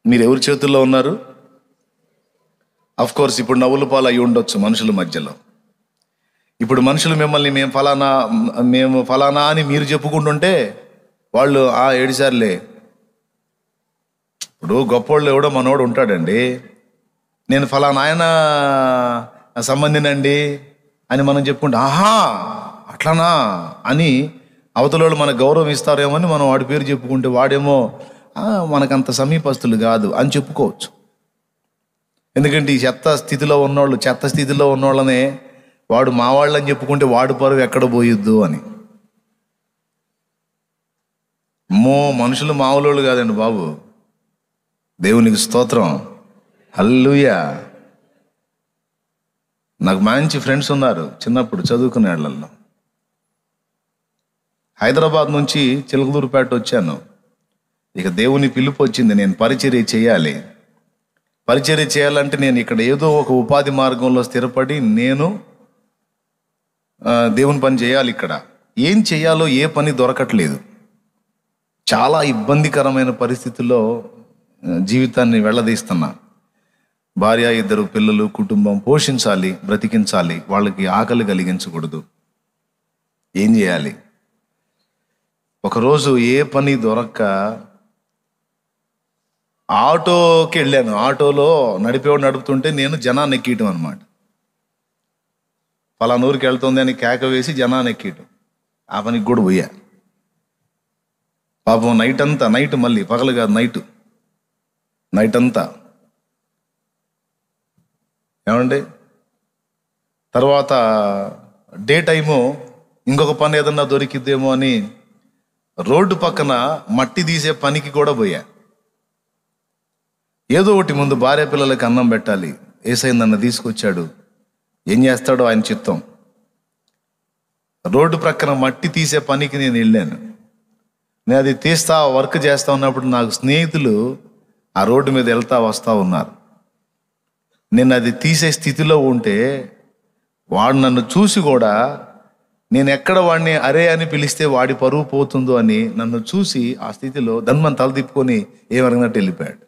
మీరు ఎవరి చేతుల్లో ఉన్నారు అఫ్ కోర్స్ ఇప్పుడు నవ్వుల పాలు అయి ఉండొచ్చు మనుషుల మధ్యలో ఇప్పుడు మనుషులు మిమ్మల్ని మేము ఫలానా మేము ఫలానా అని మీరు చెప్పుకుంటుంటే వాళ్ళు ఆ ఏడిసార్లే ఇప్పుడు గొప్పోళ్ళు ఎవడో మనోడు ఉంటాడండి నేను ఫలానా ఆయన సంబంధినండి అని మనం చెప్పుకుంటే ఆహా అట్లానా అని అవతలోళ్ళు మనకు గౌరవం ఇస్తారేమో అని మనం వాడి పేరు చెప్పుకుంటే వాడేమో "ఆ, మనకంత సమీపస్తులు కాదు అని చెప్పుకోవచ్చు ఎందుకంటే ఈ చెత్త స్థితిలో ఉన్నోళ్ళు చెత్త స్థితిలో ఉన్నోళ్ళనే వాడు మా వాళ్ళని చెప్పుకుంటే వాడు పరువు ఎక్కడ పోయిద్దు అని మో మనుషులు మామూలు కాదండి బాబు దేవునికి స్తోత్రం హల్లుయా నాకు మంచి ఫ్రెండ్స్ ఉన్నారు చిన్నప్పుడు చదువుకునే వాళ్ళల్లో హైదరాబాద్ నుంచి చిలకలూరుపేట వచ్చాను ఇక దేవుని పిలుపు వచ్చింది నేను పరిచర్య చేయాలి పరిచర్య చేయాలంటే నేను ఇక్కడ ఏదో ఒక ఉపాధి మార్గంలో స్థిరపడి నేను ఆ, దేవుని పని చేయాలి ఇక్కడ ఏం చేయాలో ఏ పని దొరకట్లేదు చాలా ఇబ్బందికరమైన పరిస్థితుల్లో ఆ, జీవితాన్ని వెళ్ళదీస్తున్నా భార్య ఇద్దరు పిల్లలు కుటుంబం పోషించాలి బ్రతికించాలి వాళ్ళకి ఆకలి కలిగించకూడదు ఏం చేయాలి ఒకరోజు ఏ పని దొరక్క ఆటోకి వెళ్ళాను ఆటోలో నడిపేవాడు నడుపుతుంటే నేను జనాన్ని ఎక్కియటం అనమాట పలానూరికి వెళ్తుంది అని కేక వేసి జనాన్ని ఎక్కియటం ఆ పనికి కూడా పోయా పాపం నైట్ అంతా నైట్ మళ్ళీ పగలు కాదు నైట్ నైట్ అంతా ఏమండి తర్వాత డే టైము ఇంకొక పని ఏదన్నా దొరికిద్దేమో అని రోడ్డు పక్కన మట్టి తీసే పనికి కూడా పోయా ఏదో ఒకటి ముందు భార్య పిల్లలకి అన్నం పెట్టాలి ఏసై నన్ను తీసుకొచ్చాడు ఏం చేస్తాడో ఆయన చిత్తం రోడ్డు ప్రక్కన మట్టి తీసే పనికి నేను వెళ్ళాను నేను అది తీస్తా వర్క్ చేస్తా ఉన్నప్పుడు నాకు స్నేహితులు ఆ రోడ్డు మీద వెళ్తా వస్తా ఉన్నారు నేను అది తీసే స్థితిలో ఉంటే వాడు నన్ను చూసి కూడా నేను ఎక్కడ వాడిని అరే అని పిలిస్తే వాడి పరువు పోతుందో అని నన్ను చూసి ఆ స్థితిలో ధన్మని తల తిప్పుకొని ఏమరగినట్టు వెళ్ళిపోయాడు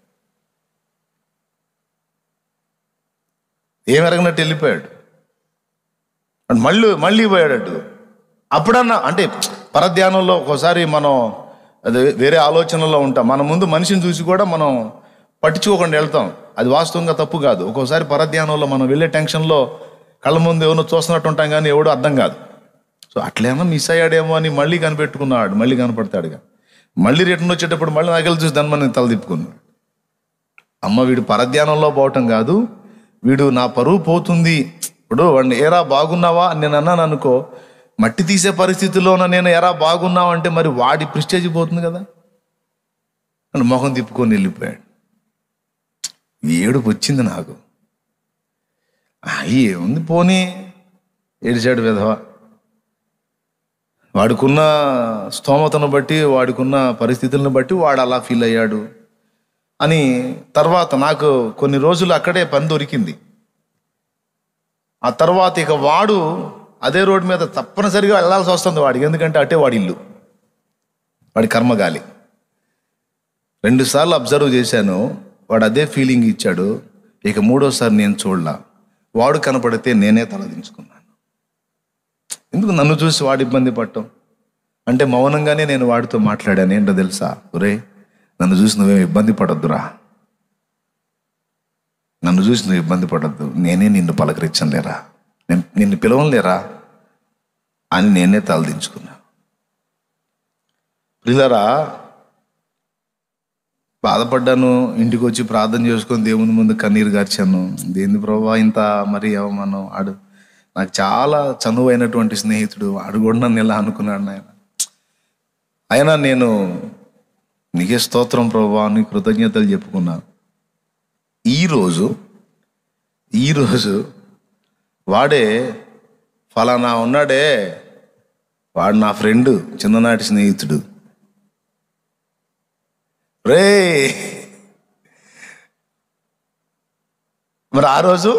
ఏమెరగినట్టు వెళ్ళిపోయాడు అండ్ మళ్ళీ మళ్ళీ పోయాడట్టు అప్పుడన్నా అంటే పరధ్యానంలో ఒక్కోసారి మనం అది వేరే ఆలోచనలో ఉంటాం మన ముందు మనిషిని చూసి కూడా మనం పట్టించుకోకుండా వెళ్తాం అది వాస్తవంగా తప్పు కాదు ఒక్కోసారి పరధ్యానంలో మనం వెళ్ళే టెన్షన్లో కళ్ళ ముందు ఎవరినో చూస్తున్నట్టు ఉంటాం కానీ ఎవడో అర్థం కాదు సో అట్లేమో మిస్ అయ్యాడేమో అని మళ్ళీ కనిపెట్టుకున్నాడు మళ్ళీ కనపడతాడుగా మళ్ళీ రిటర్న్ వచ్చేటప్పుడు మళ్ళీ నగలు చూసి దాన్ని మనం తల తిప్పుకున్నాడు అమ్మ వీడు పరధ్యానంలో పోవటం కాదు వీడు నా పరువు పోతుంది ఇప్పుడు వాడిని ఏరా బాగున్నావా అని నేను అన్నాను అనుకో మట్టి తీసే పరిస్థితిలోన నేను ఎరా బాగున్నావా అంటే మరి వాడి ప్రిస్టేజ్ పోతుంది కదా అని మొహం తిప్పుకొని వెళ్ళిపోయాడు ఏడుపు వచ్చింది నాకు అయ్యి ఏముంది పోనీ ఏడిచాడు విధవ వాడికున్న స్తోమతను బట్టి వాడికున్న పరిస్థితులను బట్టి వాడు అలా ఫీల్ అయ్యాడు అని తర్వాత నాకు కొన్ని రోజులు అక్కడే పని దొరికింది ఆ తర్వాత ఇక వాడు అదే రోడ్డు మీద తప్పనిసరిగా వెళ్ళాల్సి వస్తుంది వాడికి ఎందుకంటే అటే వాడి ఇల్లు వాడి కర్మగాలి రెండుసార్లు అబ్జర్వ్ చేశాను వాడు అదే ఫీలింగ్ ఇచ్చాడు ఇక మూడోసారి నేను చూడలా వాడు కనపడితే నేనే తలదించుకున్నాను ఎందుకు నన్ను చూసి వాడు ఇబ్బంది పడటం అంటే మౌనంగానే నేను వాడితో మాట్లాడాను ఏంటో తెలుసా ఒరే నన్ను చూసి నువ్వేం ఇబ్బంది పడొద్దురా నన్ను చూసి నువ్వు ఇబ్బంది పడొద్దు నేనే నిన్ను పలకరించను లేరా నేను నిన్ను పిలవను లేరా అని నేనే తలదించుకున్నా పిల్లరా బాధపడ్డాను ఇంటికి వచ్చి ప్రార్థన చేసుకొని దేవుని ముందు కన్నీరు గార్చాను దేని ప్రభా ఇంత మరి అవమానం ఆడు నాకు చాలా చనువైనటువంటి స్నేహితుడు ఆడు కూడా నన్ను ఇలా అనుకున్నాడు నాయన అయినా నేను నీకే స్తోత్రం ప్రభా అని కృతజ్ఞతలు చెప్పుకున్నాను ఈరోజు ఈరోజు వాడే ఫలానా ఉన్నాడే వాడు నా ఫ్రెండ్ చిన్ననాటి స్నేహితుడు రే మరి ఆ రోజు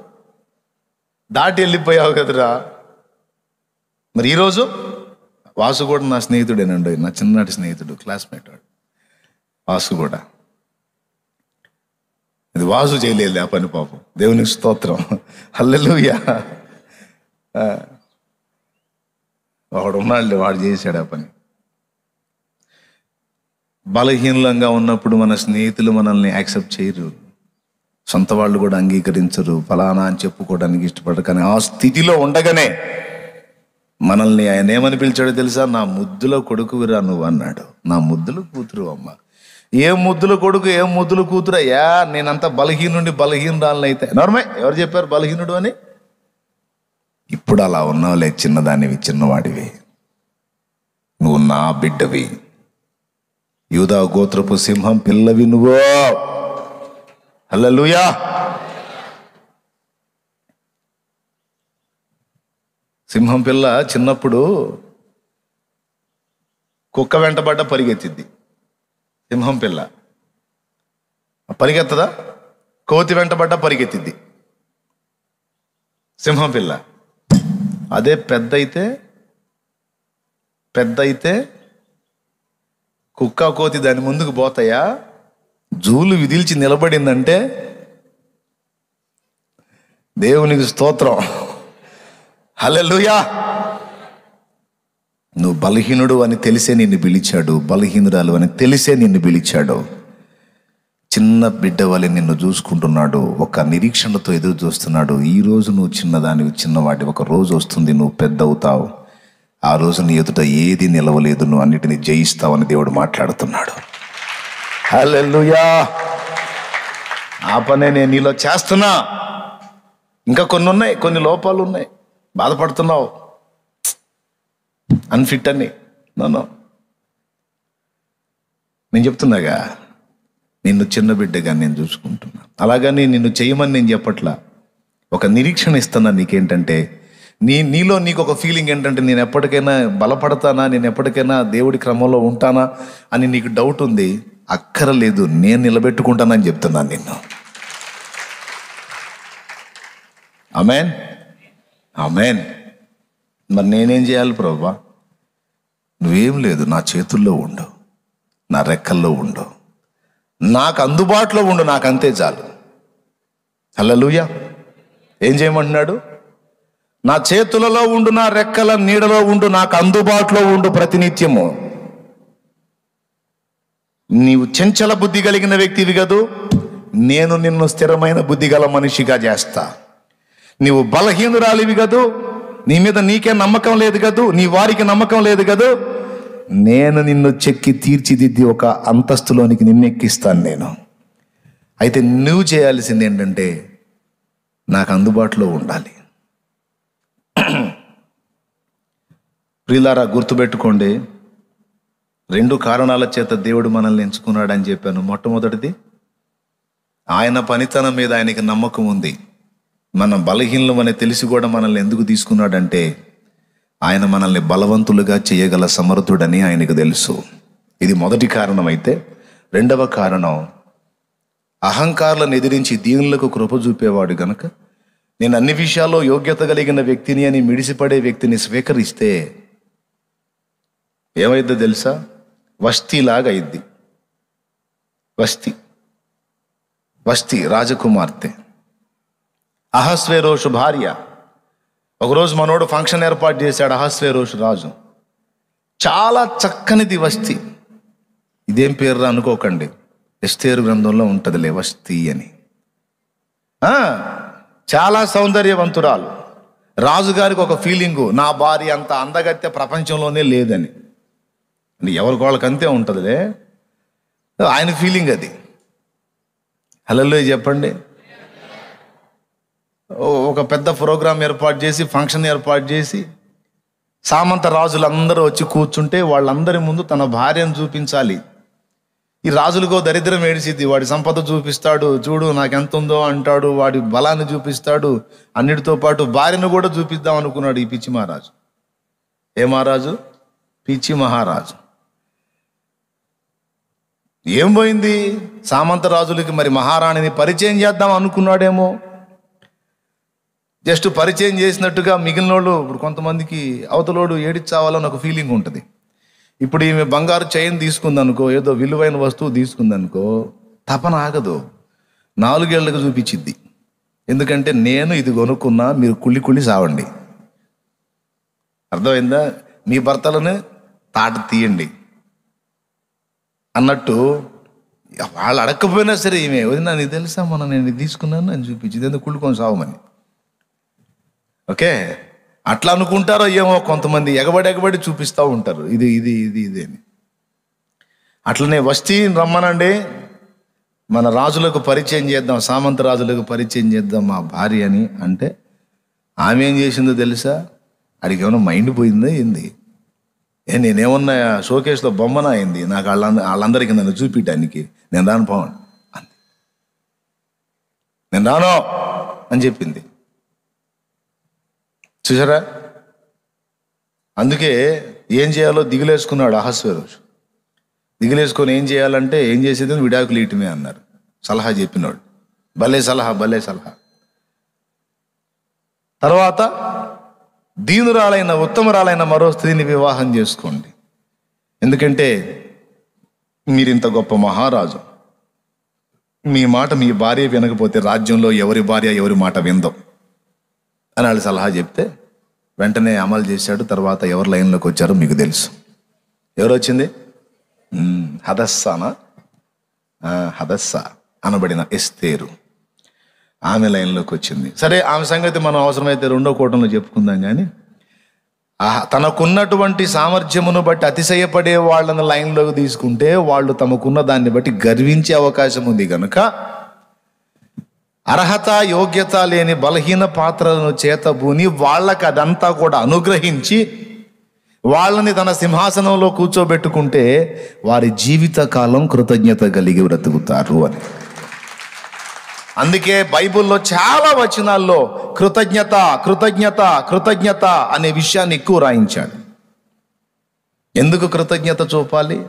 దాటి వెళ్ళిపోయావు కదరా మరి ఈరోజు వాసు కూడా నా స్నేహితుడేనండి నా చిన్ననాటి స్నేహితుడు క్లాస్మేట్ వాడు వాసు కూడా వాసు చేయలేదు ఆ పని పాపం దేవునికి స్తోత్రం హల్లెలూయా ఆ. వాడు ఉన్నాడు వాడు చేశాడు ఆ పని బలహీనంగా ఉన్నప్పుడు మన స్నేహితులు మనల్ని యాక్సెప్ట్ చేయరు సొంత వాళ్ళు కూడా అంగీకరించరు ఫలానా అని చెప్పుకోవడానికి ఇష్టపడరు కానీ ఆ స్థితిలో ఉండగానే మనల్ని ఆయన ఏమని పిలిచాడో తెలుసా నా ముద్దులో కొడుకువిరా నువ్వు అన్నాడు నా ముద్దుల కూతురు అమ్మ ఏ ముద్దుల కొడుకు ఏ ముద్దుల కూతురు అయ్యా నేనంత బలహీనుండి బలహీనరాలని అయితే నర్మే ఎవరు చెప్పారు బలహీనుడు అని ఇప్పుడు అలా ఉన్నావులే చిన్నదానివి చిన్నవాడివి నువ్వు నా బిడ్డవి యూదా గోత్రపు సింహం పిల్లవి నువ్వు హల్లెలూయా సింహం పిల్ల చిన్నప్పుడు కుక్క వెంటబడ్డ పరిగెత్తిద్ది సింహం పిల్ల పరిగెత్తదా కోతి వెంటబడ్డ పరిగెత్తిద్ది సింహం పిల్ల అదే పెద్ద అయితే పెద్ద అయితే కుక్క కోతి దాని ముందుకు పోతాయా జూలు విదిల్చి నిలబడిందంటే దేవునికి స్తోత్రం హల్లెలూయా నువ్వు బలహీనుడు అని తెలిసే నిన్ను పిలిచాడు బలహీనురాలు అని తెలిసే నిన్ను పిలిచాడు చిన్న బిడ్డ వలె నిన్ను చూసుకుంటున్నాడు ఒక నిరీక్షణతో ఎదురు చూస్తున్నాడు ఈ రోజు నువ్వు చిన్నదానివి చిన్నవాటి ఒక రోజు వస్తుంది నువ్వు పెద్ద అవుతావు ఆ రోజు నీ ఎదుట ఏది నిలవలేదు నువ్వు అన్నిటిని జయిస్తావని దేవుడు మాట్లాడుతున్నాడు హల్లెలూయా ఆ పనే నేను నీలో చేస్తున్నా ఇంకా కొన్ని ఉన్నాయి కొన్ని లోపాలు ఉన్నాయి బాధపడుతున్నావు అన్ఫిట్ అని నన్ను నేను చెప్తున్నాగా నిన్ను చిన్న బిడ్డగా నేను చూసుకుంటున్నా అలాగని నిన్ను చేయమని నేను చెప్పట్లా ఒక నిరీక్షణ ఇస్తున్నా నీకేంటంటే నీ నీలో నీకు ఒక ఫీలింగ్ ఏంటంటే నేను ఎప్పటికైనా బలపడతానా నేను ఎప్పటికైనా దేవుడి క్రమంలో ఉంటానా అని నీకు డౌట్ ఉంది అక్కరలేదు నేను నిలబెట్టుకుంటానని చెప్తున్నాను నిన్ను అమెన్ అమెన్ మరి నేనేం చేయాలి ప్రభా నువ్వేం లేదు నా చేతుల్లో ఉండు నా రెక్కల్లో ఉండు నాకు అందుబాటులో ఉండు నాకు అంతే చాలు హల్లెలూయా ఏం చేయమంటున్నాడు నా చేతులలో ఉండు నా రెక్కల నీడలో ఉండు నాకు అందుబాటులో ఉండు ప్రతినిత్యము నీవు చెంచల బుద్ధి కలిగిన వ్యక్తివి కదూ నేను నిన్ను స్థిరమైన బుద్ధి గల మనిషిగా చేస్తా నీవు బలహీనురాలివి కదూ నీ మీద నీకే నమ్మకం లేదు కదూ నీ వారికి నమ్మకం లేదు కదూ నేను నిన్ను చెక్కి తీర్చిదిద్ది ఒక అంతస్తులోనికి నిన్నెక్కిస్తాను నేను అయితే నువ్వు చేయాల్సింది ఏంటంటే నాకు అందుబాటులో ఉండాలి ప్రియులారా గుర్తుపెట్టుకోండి రెండు కారణాల చేత దేవుడు మనల్ని ఎంచుకున్నాడని చెప్పాను మొట్టమొదటిది ఆయన పనితనం మీద ఆయనకి నమ్మకం ఉంది మనం బలహీనం అని తెలిసి కూడా మనల్ని ఎందుకు తీసుకున్నాడంటే ఆయన మనల్ని బలవంతులుగా చేయగల సమర్థుడని ఆయనకు తెలుసు ఇది మొదటి కారణం అయితే రెండవ కారణం అహంకారులను ఎదిరించి దీనులకు కృప చూపేవాడు గనక నేను అన్ని విషయాల్లో యోగ్యత కలిగిన వ్యక్తిని అని మిడిసిపడే వ్యక్తిని స్వీకరిస్తే ఏమైద్దో తెలుసా వస్తీలాగా అయింది వస్తీ వస్తీ రాజకుమార్తె అహస్వేరోషు భార్య ఒకరోజు మనోడు ఫంక్షన్ ఏర్పాటు చేశాడు అహస్వేరోషు రాజు చాలా చక్కనిది వస్తీ ఇదేం పేరు అనుకోకండి ఎస్తేరు గ్రంథంలో ఉంటుందిలే వస్తీ అని ఆ, చాలా సౌందర్యవంతురాలు రాజుగారికి ఒక ఫీలింగు నా భార్య అంత అందగత్య ప్రపంచంలోనే లేదని అంటే ఎవరికి వాళ్ళకి అంతే ఉంటుందిలే ఆయన ఫీలింగ్ అది హలో చెప్పండి ఓ- ఒక పెద్ద ప్రోగ్రాం ఏర్పాటు చేసి ఫంక్షన్ ఏర్పాటు చేసి సామంత రాజులందరూ వచ్చి కూర్చుంటే వాళ్ళందరి ముందు తన భార్యను చూపించాలి ఈ రాజులకో దరిద్రం ఏడిసిద్ది వాడి సంపద చూపిస్తాడు చూడు నాకెంత ఉందో అంటాడు వాడి బలాన్ని చూపిస్తాడు అన్నిటితో పాటు భార్యను కూడా చూపిద్దాం అనుకున్నాడు ఈ పిచ్చి మహారాజు ఏ మహారాజు పిచ్చి మహారాజు ఏం పోయింది సామంత రాజులకి మరి మహారాణిని పరిచయం చేద్దాం అనుకున్నాడేమో జస్ట్ పరిచయం చేసినట్టుగా మిగిలిన వాళ్ళు ఇప్పుడు కొంతమందికి అవతలోడు ఏడిచావాలని ఒక ఫీలింగ్ ఉంటుంది ఇప్పుడు ఈమె బంగారు చైన్ తీసుకుందనుకో ఏదో విలువైన వస్తువు తీసుకుందనుకో తపన ఆగదు నాలుగేళ్లకు చూపించిద్ది ఎందుకంటే నేను ఇది కొనుక్కున్నా మీరు కుళ్ళి కుళ్ళి సావండి అర్థమైందా మీ భర్తలను తాట తీయండి అన్నట్టు వాళ్ళు అడగకపోయినా సరే ఈమె వదినా నీకు తెలుసా మనం నేను ఇది తీసుకున్నాను అని చూపించింది ఎందుకు కుళ్ళుకొని సావమని ఓకే అట్లా అనుకుంటారో ఏమో కొంతమంది ఎగబడి ఎగబడి చూపిస్తూ ఉంటారు ఇది ఇది ఇది ఇది అని అట్లనే వస్తీ రమ్మనండి మన రాజులకు పరిచయం చేద్దాం సామంత రాజులకు పరిచయం చేద్దాం మా భార్య అని అంటే ఆమె ఏం చేసిందో తెలుసా అడిగి ఏమైనా మైండ్ పోయిందా ఏంది ఏ నేనేమన్నా షోకేస్లో బొమ్మన అయింది నాకు వాళ్ళ వాళ్ళందరికీ నన్ను చూపించడానికి నేను రాను పోవను అంది నేను రాను అని చెప్పింది చూసారా అందుకే ఏం చేయాలో దిగులేసుకున్నాడు అహస్వరోజు దిగులేసుకొని ఏం చేయాలంటే ఏం చేసేది విడాకులు ఇయటమే అన్నారు సలహా చెప్పినాడు భలే సలహా భలే సలహా తర్వాత దీనురాలైన ఉత్తమరాలైన మరో స్త్రీని వివాహం చేసుకోండి ఎందుకంటే మీరింత గొప్ప మహారాజు మీ మాట మీ భార్య వినకపోతే రాజ్యంలో ఎవరి భార్య ఎవరి మాట విందాం అని వాళ్ళు సలహా చెప్తే వెంటనే అమలు చేశాడు తర్వాత ఎవరు లైన్లోకి వచ్చారో మీకు తెలుసు ఎవరు వచ్చింది మ్మ్, హదస్సానా ఆ, హదస్స అనబడిన ఎస్తేరు ఆమె లైన్లోకి వచ్చింది సరే ఆమె సంగతి మనం అవసరమైతే రెండో కూటంలో చెప్పుకుందాం కానీ ఆ తనకున్నటువంటి సామర్థ్యమును బట్టి అతిశయపడే వాళ్ళని లైన్లోకి తీసుకుంటే వాళ్ళు తమకున్న దాన్ని బట్టి గర్వించే అవకాశం ఉంది కనుక అర్హత యోగ్యత లేని బలహీన పాత్రలను చేతబూని వాళ్ళకి అదంతా కూడా అనుగ్రహించి వాళ్ళని తన సింహాసనంలో కూర్చోబెట్టుకుంటే వారి జీవితకాలం కృతజ్ఞత కలిగి బ్రతుకుతారు అని అందుకే బైబిల్లో చాలా వచనాల్లో కృతజ్ఞత కృతజ్ఞత కృతజ్ఞత అనే విషయాన్ని ఎక్కువ రాయించాడు ఎందుకు కృతజ్ఞత చూపాలి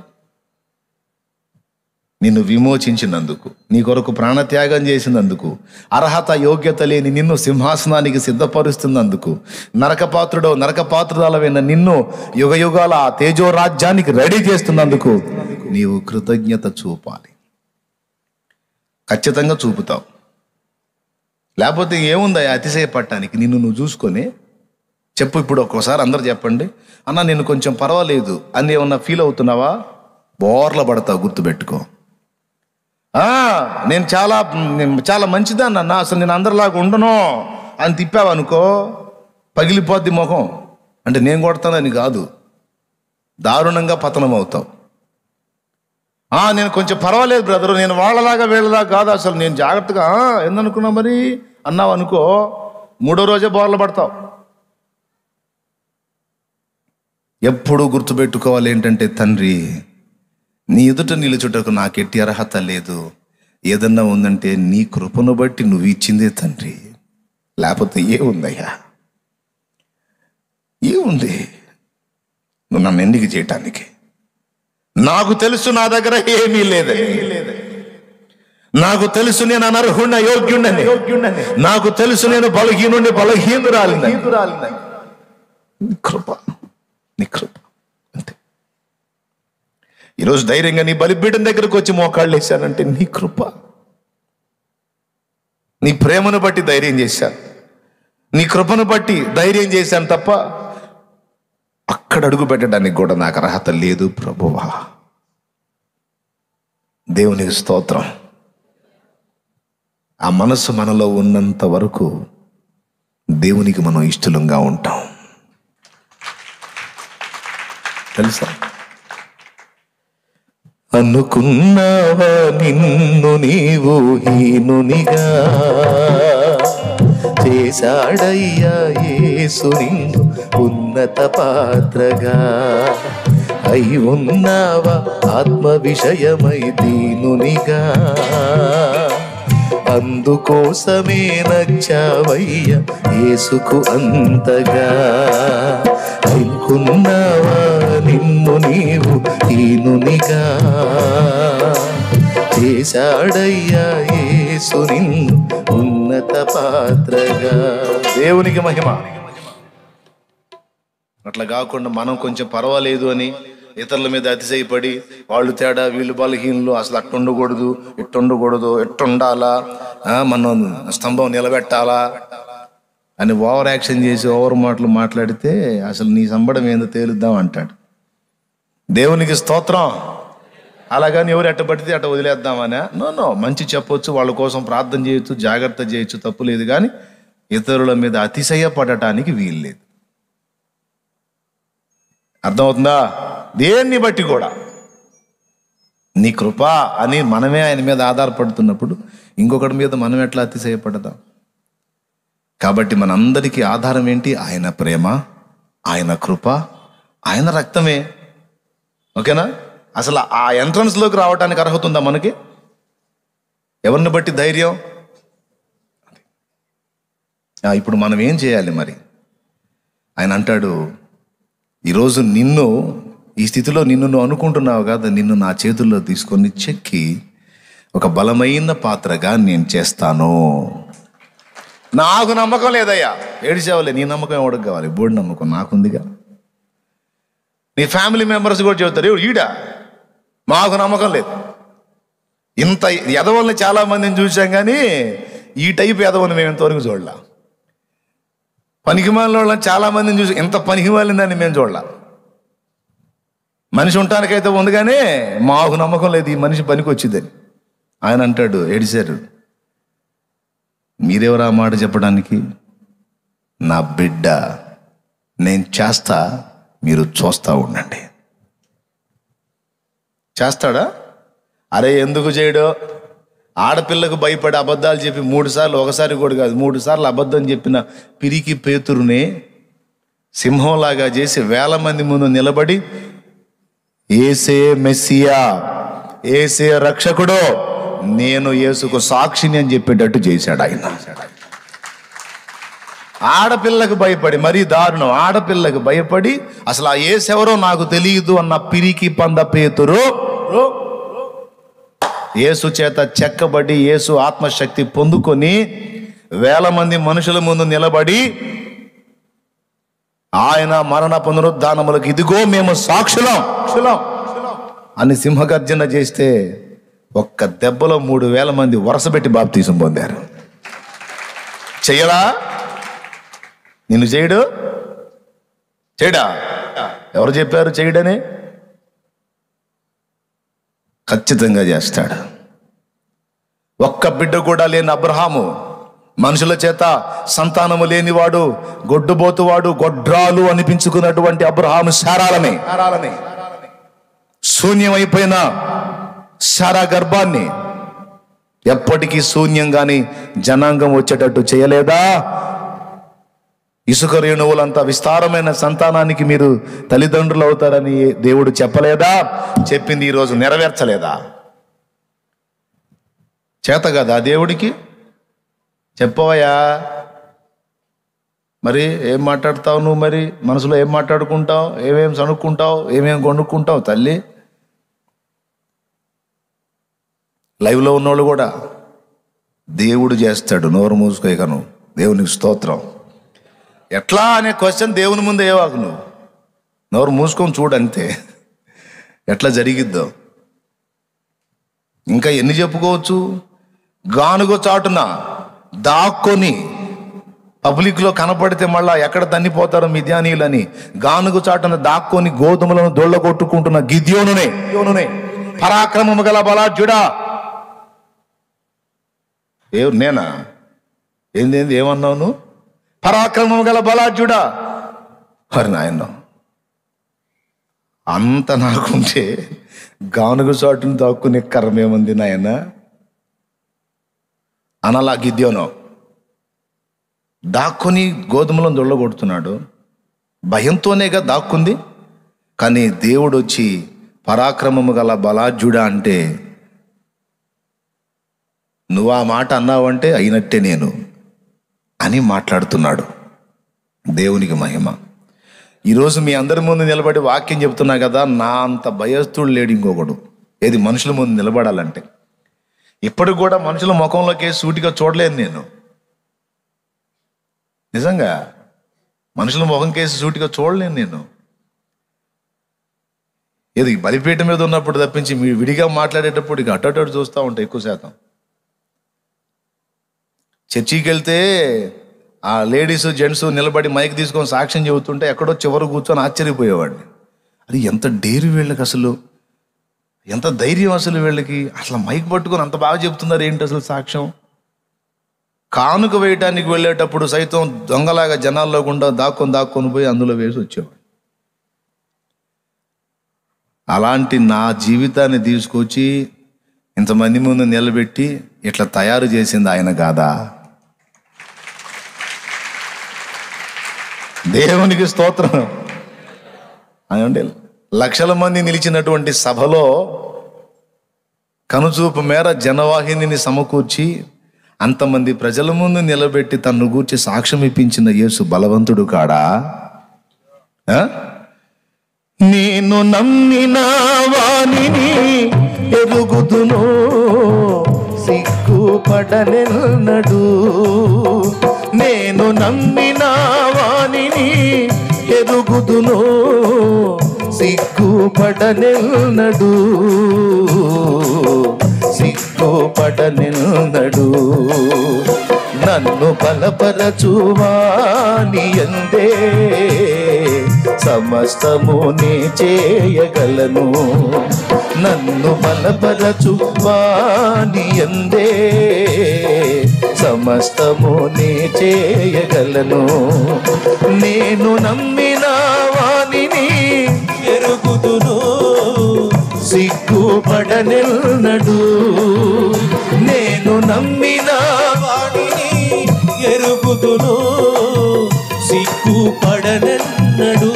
నిన్ను విమోచించినందుకు నీ కొరకు ప్రాణత్యాగం చేసినందుకు అర్హత యోగ్యత లేని నిన్ను సింహాసనానికి సిద్ధపరుస్తున్నందుకు నరకపాత్రుడో నరకపాత్రురాలవైన నిన్ను యుగ యుగాల ఆ తేజో రాజ్యానికి రెడీ చేస్తున్నందుకు నీవు కృతజ్ఞత చూపాలి ఖచ్చితంగా చూపుతావు లేకపోతే ఏముందా అతిశయపడటానికి నిన్ను నువ్వు చూసుకొని చెప్పు ఇప్పుడు ఒక్కోసారి అందరు చెప్పండి అన్న నేను కొంచెం పర్వాలేదు అని ఏమన్నా ఫీల్ అవుతున్నావా బోర్ల పడతావు గుర్తుపెట్టుకో ఆ, నేను చాలా నేను చాలా మంచిదాన్ని అన్న అసలు నేను అందరిలాగా ఉండను అని తిప్పావు అనుకో పగిలిపోద్ది ముఖం అంటే నేను కొడతానని కాదు దారుణంగా పతనం అవుతావు ఆ, నేను కొంచెం పర్వాలేదు బ్రదరు నేను వాళ్ళలాగా వీళ్ళలాగా కాదు అసలు నేను జాగ్రత్తగా "ఆ, ఏందనుకున్నా మరి అన్నావు అనుకో మూడో రోజే బోర్లు పడతావు ఎప్పుడు గుర్తుపెట్టుకోవాలి ఏంటంటే తండ్రి నీ ఎదుట నిలుచుటకు నాకెట్టి అర్హత లేదు ఏదన్నా ఉందంటే నీ కృపను బట్టి నువ్వు ఇచ్చిందే తండ్రి లేకపోతే ఏ ఉందయ్యా ఏముంది నువ్వు నన్ను ఎందుకు చేయటానికి నాకు తెలుసు నా దగ్గర ఏమీ లేదని నాకు తెలుసు నేను అనర్హుణ యోగ్యుండని నాకు తెలుసు నేను బలహీనుండి బలహీనురాలిందని నీ కృప నీ కృప అంతే ఈరోజు ధైర్యంగా నీ బలిపీఠం దగ్గరకు వచ్చి మోకాళ్ళు వేశానంటే నీ కృప నీ ప్రేమను బట్టి ధైర్యం చేశాను నీ కృపను బట్టి ధైర్యం చేశాను తప్ప అక్కడ అడుగు పెట్టడానికి కూడా నాకు అర్హత లేదు ప్రభువా దేవునికి స్తోత్రం ఆ మనసు మనలో ఉన్నంత వరకు దేవునికి మనం ఇష్టలంగా ఉంటాం తెలుసా అనుకున్నావా నిన్ను నీవు హీనునిగా చేశాడయ్యా యేసు నిన్ను ఉన్నత పాత్రగా అయి ఉన్నావా ఆత్మ విషయమై దీనునిగా అందుకోసమే నచ్చావయ్య యేసుకు అంతగా అనుకున్నావా నిన్ను నీవు ఈనునిగా చేశాడయ్యా యేసు నిన్ను ఉన్నత పాత్రగా దేవునికి మహిమ అట్లా కాకుండా మనం కొంచెం పర్వాలేదు అని ఇతరుల మీద అతిశయపడి వాళ్ళు తేడా వీళ్ళు బలహీనలు అసలు అట్టు ఉండకూడదు ఇట్టు ఉండకూడదు ఎట్టు ఉండాలా ఆ, మనం స్తంభం నిలబెట్టాలా అని ఓవర్ యాక్షన్ చేసి ఓవర్ మాటలు మాట్లాడితే అసలు నీ సంబడం ఏందో తేలుద్దాం అంటాడు దేవునికి స్తోత్రం అలాగని ఎవరు ఎట్ట పడితే అట్ట వదిలేద్దామనా నో నో మంచి చెప్పొచ్చు వాళ్ళ కోసం ప్రార్థన చేయొచ్చు జాగ్రత్త చేయొచ్చు తప్పు లేదు కానీ ఇతరుల మీద అతిశయపడటానికి వీలు లేదు అర్థమవుతుందా దేన్ని బట్టి కూడా నీ కృప అని మనమే ఆయన మీద ఆధారపడుతున్నప్పుడు ఇంకొకటి మీద మనం ఎట్లా అతిశయపడదాం కాబట్టి మనందరికీ ఆధారం ఏంటి ఆయన ప్రేమ ఆయన కృప ఆయన రక్తమే ఓకేనా అసలు ఆ ఎంట్రన్స్లోకి రావడానికి అర్హత ఉందా మనకి ఎవరిని బట్టి ధైర్యం ఆ, ఇప్పుడు మనం ఏం చేయాలి మరి ఆయన అంటాడు ఈరోజు నిన్ను ఈ స్థితిలో నిన్ను నువ్వు అనుకుంటున్నావు కదా నిన్ను నా చేతుల్లో తీసుకొని చెక్కి ఒక బలమైన పాత్రగా నేను చేస్తాను నాకు నమ్మకం లేదయ్యా ఏడిసేవాలే నీ నమ్మకం ఎవరికి కావాలి బోర్డు నమ్మకం నాకుందిగా నీ ఫ్యామిలీ మెంబర్స్ కూడా చెబుతారు "ఎవడు ఈడా మాకు నమ్మకం లేదు ఇంత ఎదవల్ని చాలా మందిని చూసాం కానీ ఈ టైప్ ఎదవని మేము ఇంతవరకు చూడలా పనికిమాలిన వాళ్ళని చాలా మందిని చూసి ఇంత పనికిమాలిందని మేము చూడలా మనిషి ఉండటానికైతే ఉంది కానీ మాకు నమ్మకం లేదు ఈ మనిషి పనికి వచ్చిందని ఆయన అంటాడు ఏడిశారు మీరెవరు ఆ మాట చెప్పడానికి నా బిడ్డ నేను చేస్తా మీరు చూస్తా ఉండండి చేస్తాడా అరే ఎందుకు చేయడు ఆడపిల్లకు భయపడి అబద్ధాలు చెప్పి మూడు సార్లు ఒకసారి కూడా కాదు మూడు సార్లు అబద్ధం చెప్పిన పిరికి పేతురుని సింహంలాగా చేసి వేల మంది ముందు నిలబడి ఏసే మెస్సియా ఏసే రక్షకుడు నేను యేసుకు సాక్షిని అని చెప్పేటట్టు చేశాడు ఆయన ఆడపిల్లకు భయపడి మరీ దారుణం ఆడపిల్లకు భయపడి అసలు ఆ ఏసెవరో నాకు తెలియదు అన్న పిరికి పంద పేతురు యేసు చేత చెక్కబడి యేసు ఆత్మశక్తి పొందుకొని వేల మంది మనుషుల ముందు నిలబడి ఆయన మరణ పునరుద్ధానములకు ఇదిగో మేము సాక్షులం సాక్షులం అని సింహగర్జన చేస్తే ఒక్క దెబ్బలో మూడు వేల మంది వరుసపెట్టి బాప్తీసం పొందారు చెయ్యరా నిన్ను చేయడు చేయడా ఎవరు చెప్పారు చేయడని ఖచ్చితంగా చేస్తాడు ఒక్క బిడ్డ కూడా లేని అబ్రహాము మనుషుల చేత సంతానము లేనివాడు గొడ్డుబోతువాడు గొడ్రాలు అనిపించుకున్నటువంటి అబ్రహాము శారాలమే శారాలమే శూన్యమైపోయిన శారా గర్భాన్ని ఎప్పటికీ శూన్యంగాని జనాంగం వచ్చేటట్టు చేయలేదా ఇసుక రేణువులంత విస్తారమైన సంతానానికి మీరు తల్లిదండ్రులు అవుతారని దేవుడు చెప్పలేదా చెప్పింది ఈరోజు నెరవేర్చలేదా చేత కదా దేవుడికి చెప్పవయ్యా మరి ఏం మాట్లాడతావు నువ్వు మరి మనసులో ఏం మాట్లాడుకుంటావు ఏమేం సనుక్కుంటావు ఏమేం కొనుక్కుంటావు తల్లి లైవ్లో ఉన్నోళ్ళు కూడా దేవుడు చేస్తాడు నోరు మూసుకోకను దేవునికి స్తోత్రం ఎట్లా అనే క్వశ్చన్ దేవుని ముందు ఏవాకు నువ్వు నోరు మూసుకొని చూడంతే ఎట్లా జరిగిద్దో ఇంకా ఎన్ని చెప్పుకోవచ్చు గానుగ చాటున దాక్కొని పబ్లిక్లో కనపడితే మళ్ళా ఎక్కడ తన్నిపోతారో మిథ్యానీయులని గానుగ చాటున దాక్కొని గోధుమలను దొళ్ళ కొట్టుకుంటున్న గిద్యోనునే గిద్యోనునే పరాక్రమము గల బలాఢ్యుడా ఏ నేనా ఏంది ఏమన్నావు నువ్వు పరాక్రమం గల బలాఢ్యుడా మరి నాయన అంత నాకుంటే గానుగ చాటును దాక్కునే కర్మేముంది నాయన అనలా గిద్యోను దాక్కుని గోధుమలను దొళ్ళగొడుతున్నాడు భయంతోనేగా దాక్కుంది కానీ దేవుడు వచ్చి పరాక్రమము గల బలాఢ్యుడా అంటే నువ్వు ఆ మాట అన్నావంటే అయినట్టే నేను అని మాట్లాడుతున్నాడు దేవునికి మహిమ ఈరోజు మీ అందరి ముందు నిలబడి వాక్యం చెప్తున్నా కదా నా అంత భయస్థుడు లేడు ఇంకొకడు ఏది మనుషుల ముందు నిలబడాలంటే ఇప్పటికి కూడా మనుషుల ముఖంలోకి సూటిగా చూడలేను నేను నిజంగా మనుషుల ముఖం కేసి సూటిగా చూడలేను నేను ఇది బలిపీఠ మీద ఉన్నప్పుడు తప్పించి మీ విడిగా మాట్లాడేటప్పుడు ఇక అటు అటు చూస్తూ ఉంటాయి ఎక్కువ శాతం చర్చికి వెళ్తే ఆ లేడీస్ జెంట్స్ నిలబడి మైక్ తీసుకొని సాక్ష్యం చెబుతుంటే ఎక్కడో చివరి కూర్చొని ఆశ్చర్యపోయేవాడిని అది ఎంత డేరు వీళ్ళకి అసలు ఎంత ధైర్యం అసలు వీళ్ళకి అసలు మైక్ పట్టుకొని అంత బాగా చెప్తున్నారు ఏంటి అసలు సాక్ష్యం కానుక వేయటానికి వెళ్ళేటప్పుడు సైతం దొంగలాగా జనాల్లో గుండా దాక్కొని దాక్కొని పోయి అందులో వేసి వచ్చేవాడు అలాంటి నా జీవితాన్ని తీసుకొచ్చి ఇంతమంది ముందు నిలబెట్టి ఇట్లా తయారు చేసింది ఆయన కాదా దేవునికి స్తోత్రం అంటే లక్షల మంది నిలిచినటువంటి సభలో కనుచూపు మేర జనవాహినిని సమకూర్చి అంతమంది ప్రజల ముందు నిలబెట్టి తన్ను గూర్చి సాక్ష్యం ఇప్పించిన యేసు బలవంతుడు కాడా ఆ? నేను నమ్మిన వాణిని ఎరుగుదును సిగ్గుపడనెన్నడు నేను నమ్మిన వాణిని ఎరుగుదును సిగ్గుపడనెన్నడు సిగ్గుపడనెన్నడు నన్ను బలపరచువాని ఎందే సమస్తము నే చేయగలను నన్ను బలపరచువాని ఎందే సమస్తము నే చేయగలను నేను నమ్మిన వాణిని ఎరుగుదును సిగ్గుపడనెన్నడు నేను నమ్మిన వాడిని ఎరుగుదును సిగ్గుపడనెన్నడు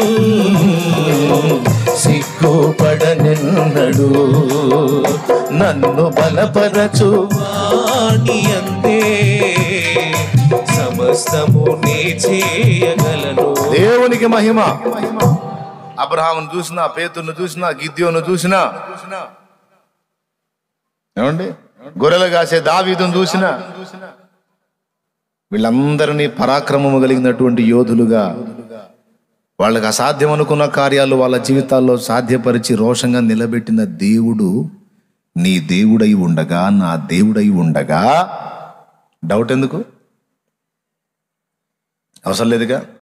సిగ్గుపడనెన్నడు నన్ను బలపరచు వాణి అందే సమస్తము నే చేయగలను దేవునికి మహిమ అబ్రహామును చూసినా పేతును చూసినా గిద్యోను చూసినా ఏమండి గొర్రెలు కాసే దావీదును చూసినా వీళ్ళందరినీ పరాక్రమము కలిగినటువంటి యోధులుగా వాళ్ళకి అసాధ్యం అనుకున్న కార్యాలు వాళ్ళ జీవితాల్లో సాధ్యపరిచి రోషంగా నిలబెట్టిన దేవుడు నీ దేవుడై ఉండగా నా దేవుడై ఉండగా డౌట్ ఎందుకు అవసరం లేదుగా